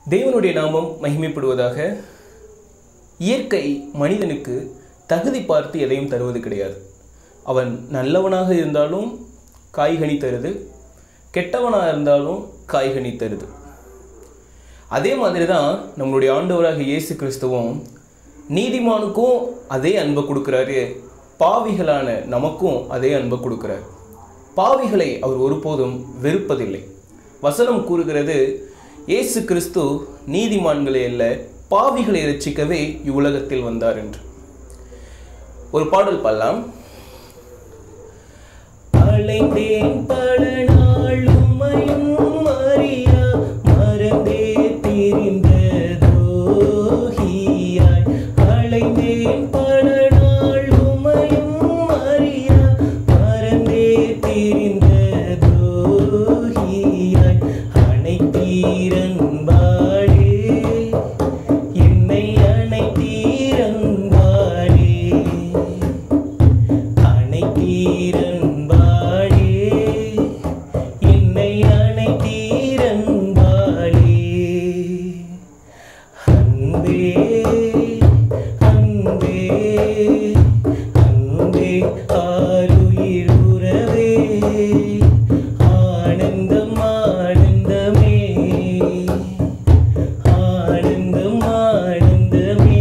தேவனுடைய நாமம் மகிமைப்படுவதாக இயற்கை மனிதனுக்கு தகுதி பார்த்து எதையும் தருவது கிடையாது அவன் நல்லவனாக இருந்தாலும் காய்கனி தருது கெட்டவனாக இருந்தாலும் காய்கனி தருது அதே மாதிரி தான் நம்மளுடைய ஆண்டவராக இயேசு கிறிஸ்துவும் நீதிமானுக்கும் அதே அன்பை கொடுக்குறாரு பாவிகளான நமக்கும் அதே அன்பை கொடுக்குறாரு பாவிகளை அவர் ஒருபோதும் வெறுப்பதில்லை வசனம் கூறுகிறது இயேசு கிறிஸ்து நீதிமான்களே அல்ல பாவிகளை ரட்சிக்கவே இவ்வுலகத்தில் வந்தார் என்று ஒரு பாடல் பாடலாம் அலைந்தேன் பல நாள் உம்மையும் அறியா மறந்தே திரிந்த துரோகியாய் அலைந்தேன் பல நாள் உம்மையும் அறியா மறந்தே திரிந்த துரோகியாய் அனைத்தீரன்பாடே என்னை அனைத்தீரன்பாடே அணைத்தீரன்பாளே என்னை அணைத்தீரன்பாளே அன்பே அன்பே அன்பே ஆருயிருறவே ஆனந்தம் ஆனந்தமே ஆனந்தம் ஆனந்தமே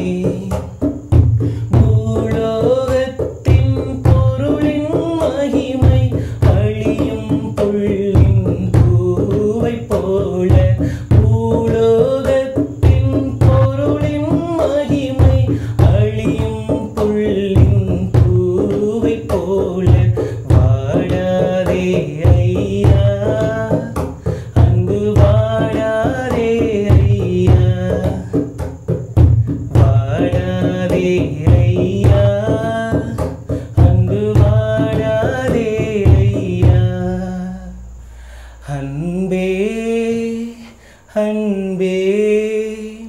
பூலோகத்தின் பொருளின் மகிமை அழியும் புள்ளின் பூவை போல பூலோகத்தின் பொருளின் மகிமை அழியும் புள்ளின் பூவை போல வாடாதே ஐயா அன்பு வாடாதே ஐயா வாடாதே ஐயா அன்பு வாடாதே ஐயா அன்பே அன்பே